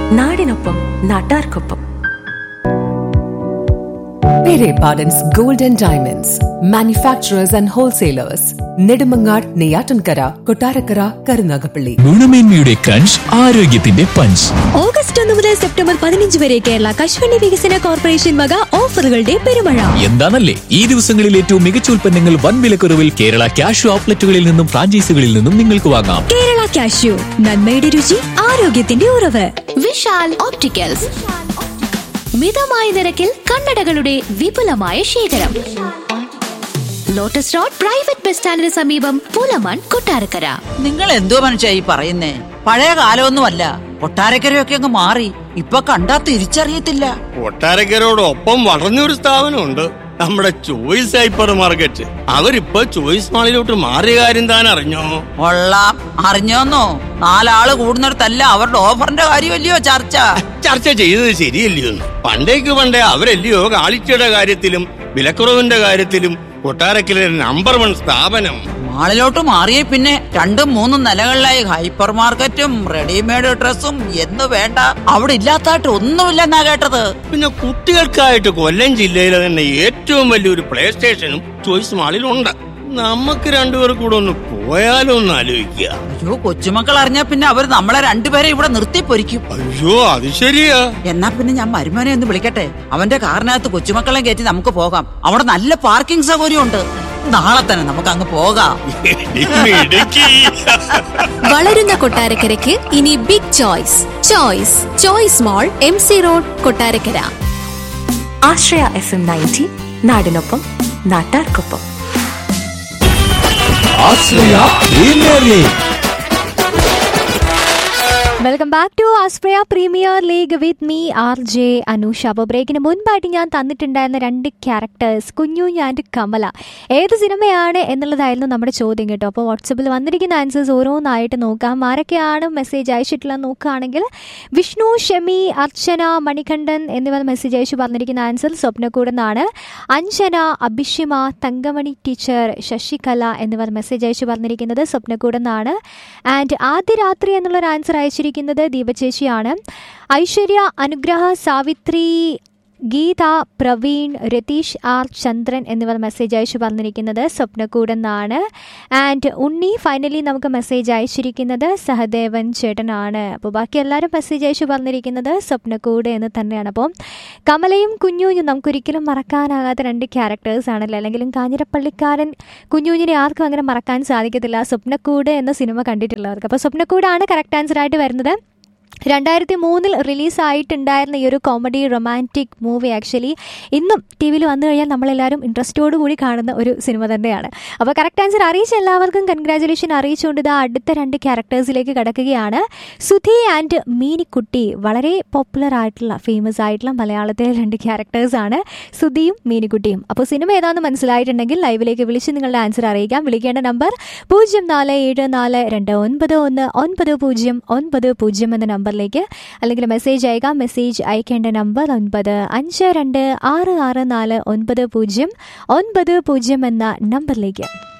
നാടിനൊപ്പം നാട്ടാർക്കൊപ്പം Pere Pardon's Gold and Diamonds, manufacturers and wholesalers, Nedumangad, Neyatankara, Kotarakara, Karunagapalli. ഗുണമേന്മയുടെ കഞ്ച് ആരോഗ്യത്തിന്റെ പഞ്ച് ഓഗസ്റ്റ് ഒന്ന് മുതൽ സെപ്റ്റംബർ പതിനഞ്ച് വരെ കേരള കശുവണ്ടി വികസന കോർപ്പറേഷൻ വക ഓഫറുകളുടെ പെരുമഴ എന്താണല്ലേ ഈ ദിവസങ്ങളിൽ ഏറ്റവും മികച്ച ഉൽപ്പന്നങ്ങൾ വൻ വിലക്കുറവിൽ കേരള ക്യാഷ് ഔട്ട്ലെറ്റുകളിൽ നിന്നും ഫ്രാഞ്ചൈസികളിൽ നിന്നും നിങ്ങൾക്ക് വാങ്ങാം കേരള കാഷ്യൂ നന്മയുടെ രുചി ആരോഗ്യത്തിന്റെ ഉറവ് വിശാൽ ഓപ്റ്റിക്കൽസ് മിതമായ നിരക്കിൽ കണ്ണടകളുടെ വിപുലമായ ശേഖരം ലോട്ടസ് റോഡ് പ്രൈവറ്റ് ബസ് സ്റ്റാൻഡിന് സമീപം പുലമൺ കൊട്ടാരക്കര നിങ്ങൾ എന്തോ മനുഷ്യ ഈ പറയുന്നേ പഴയ കാലമൊന്നുമല്ല കൊട്ടാരക്കരയൊക്കെ അങ്ങ് മാറി ഇപ്പൊ കണ്ടാ തിരിച്ചറിയത്തില്ല കൊട്ടാരക്കരോടൊപ്പം വളർന്നൊരു സ്ഥാപനമുണ്ട് നമ്മുടെ ചോയ്സ് ഹൈപ്പർ മാർക്കറ്റ് അവരിപ്പോ ചോയ്സ് മാളിലോട്ട് മാറിയ കാര്യം താൻ അറിഞ്ഞോ കൊള്ളാം അറിഞ്ഞോന്നോ നാലാള് കൂടുന്നിടത്തല്ല അവരുടെ ഓഫറിന്റെ കാര്യമല്ലയോ ചർച്ച ചർച്ച ചെയ്തത് ശരിയല്ലയോ പണ്ടേക്ക് പണ്ടേ അവരല്ലയോ കാളിച്ചയുടെ കാര്യത്തിലും വിലക്കുറവിന്റെ കാര്യത്തിലും കൊട്ടാരക്കര നമ്പർ വൺ സ്ഥാപനം മാളിലോട്ട് മാറിയ പിന്നെ രണ്ടും മൂന്നും നിലകളിലായി ഹൈപ്പർ മാർക്കറ്റും റെഡിമെയ്ഡ് ഡ്രസ്സും എന്ന് വേണ്ട അവിടെ ഇല്ലാത്തായിട്ട് ഒന്നുമില്ലെന്നാ കേട്ടത് പിന്നെ കുട്ടികൾക്കായിട്ട് കൊല്ലം ജില്ലയിലെ തന്നെ ഏറ്റവും വലിയൊരു പ്ലേ സ്റ്റേഷനും ചോയ്സ് മാളിലുണ്ട് നമുക്ക് രണ്ടുപേർ കൂടെ ഒന്ന് പോയാലോ ഒന്ന് ആലോചിക്കുക അയ്യോ കൊച്ചുമക്കൾ അറിഞ്ഞാ പിന്നെ അവർ നമ്മളെ രണ്ടുപേരെ ഇവിടെ നിർത്തി പൊരിക്കും അയ്യോ അത് ശരിയാ എന്നാ പിന്നെ ഞാൻ മരുമോനെ ഒന്ന് വിളിക്കട്ടെ അവന്റെ കാറിനകത്ത് കൊച്ചുമക്കളെ കയറ്റി നമുക്ക് പോകാം അവിടെ നല്ല പാർക്കിംഗ് സൗകര്യമുണ്ട് നാളെ തന്നെ നമുക്ക് അങ്ങ് പോകാം ഇടുക്കി വളരുന്ന കൊട്ടാരക്കരയ്ക്ക് ഇനി big Choice Choice Choice mall M C road Kottarakkara Ashraya F M ninety നാടിനൊപ്പം നാട്ടാർക്കൊപ്പം welcome back to Ashraya premier league with me R J Anusha അപ്പോൾ ബ്രേക്കിന് മുൻപായിട്ട് ഞാൻ തന്നിട്ടുണ്ടായിരുന്ന രണ്ട് ക്യാരക്ടേഴ്സ് കുഞ്ഞു ആൻഡ് കമല ഏത് സിനിമയാണ് എന്നുള്ളതായിരുന്നു നമ്മുടെ ചോദ്യം കേട്ടോ അപ്പോൾ വാട്സപ്പിൽ വന്നിരിക്കുന്ന ആൻസേഴ്സ് ഓരോന്നായിട്ട് നോക്കാം ആരൊക്കെയാണ് മെസ്സേജ് അയച്ചിട്ടുള്ളത് നോക്കുകയാണെങ്കിൽ വിഷ്ണു ഷമി അർച്ചന മണികണ്ഠൻ എന്നിവർ മെസ്സേജ് അയച്ചു പറഞ്ഞിരിക്കുന്ന ആൻസർ സ്വപ്നക്കൂടെന്നാണ് അഞ്ജന അഭിഷിമ തങ്കമണി ടീച്ചർ ശശികല എന്നിവർ മെസ്സേജ് അയച്ചു പറഞ്ഞിരിക്കുന്നത് സ്വപ്നക്കൂടെന്നാണ് ആൻഡ് ആദ്യ രാത്രി എന്നുള്ളൊരു ആൻസർ അയച്ചിരിക്കുന്നത് ദീപചേച്ചിയാണ് ഐശ്വര്യ അനുഗ്രഹ സാവിത്രി ഗീത പ്രവീൺ രതീഷ് ആർ ചന്ദ്രൻ എന്നിവർ മെസ്സേജ് അയച്ചു പറഞ്ഞിരിക്കുന്നത് സ്വപ്നക്കൂടെന്നാണ് ആൻഡ് ഉണ്ണി ഫൈനലി നമുക്ക് മെസ്സേജ് അയച്ചിരിക്കുന്നത് സഹദേവൻ ചേട്ടനാണ് അപ്പോൾ ബാക്കി എല്ലാവരും മെസ്സേജ് അയച്ചു പറഞ്ഞിരിക്കുന്നത് സ്വപ്നക്കൂട് എന്ന് തന്നെയാണ് അപ്പോൾ കമലയും കുഞ്ഞുഞ്ഞും നമുക്കൊരിക്കലും മറക്കാനാകാത്ത രണ്ട് ക്യാരക്ടേഴ്സ് ആണല്ലോ അല്ലെങ്കിലും കാഞ്ഞിരപ്പള്ളിക്കാരൻ കുഞ്ഞുഞ്ഞിനെ ആർക്കും അങ്ങനെ മറക്കാൻ സാധിക്കത്തില്ല സ്വപ്നക്കൂട് എന്ന സിനിമ കണ്ടിട്ടുള്ളവർക്ക് അപ്പോൾ സ്വപ്നക്കൂടാണ് കറക്റ്റ് ആൻസർ ആയിട്ട് വരുന്നത് രണ്ടായിരത്തി മൂന്നിൽ റിലീസായിട്ടുണ്ടായിരുന്ന ഈ ഒരു കോമഡി റൊമാൻറ്റിക് മൂവി ആക്ച്വലി ഇന്നും ടി വിയിൽ വന്നു കഴിഞ്ഞാൽ നമ്മളെല്ലാവരും ഇൻട്രസ്റ്റോടു കൂടി കാണുന്ന ഒരു സിനിമ തന്നെയാണ് അപ്പോൾ കറക്റ്റ് ആൻസർ അറിയിച്ച എല്ലാവർക്കും കൺഗ്രാചുലേഷൻ അറിയിച്ചുകൊണ്ട് ഇതാ അടുത്ത രണ്ട് ക്യാരക്ടേഴ്സിലേക്ക് കടക്കുകയാണ് സുധി ആൻഡ് മീനിക്കുട്ടി വളരെ പോപ്പുലർ ആയിട്ടുള്ള ഫേമസ് ആയിട്ടുള്ള മലയാളത്തിലെ രണ്ട് ക്യാരക്ടേഴ്സാണ് സുധിയും മീനിക്കുട്ടിയും അപ്പോൾ സിനിമ ഏതാണെന്ന് മനസ്സിലായിട്ടുണ്ടെങ്കിൽ ലൈവിലേക്ക് വിളിച്ച് നിങ്ങളുടെ ആൻസർ അറിയിക്കാം വിളിക്കേണ്ട നമ്പർ പൂജ്യം നാല് ഏഴ് നാല് രണ്ട് ഒൻപത് ഒന്ന് ഒൻപത് പൂജ്യം ഒൻപത് പൂജ്യം എന്ന നമ്പറിലേക്ക് അല്ലെങ്കിൽ മെസ്സേജ് അയക്കാം മെസ്സേജ് അയക്കേണ്ട നമ്പർ ഒൻപത് അഞ്ച് രണ്ട് ആറ് ആറ് നാല് ഒൻപത് പൂജ്യം ഒൻപത് പൂജ്യം എന്ന നമ്പറിലേക്ക്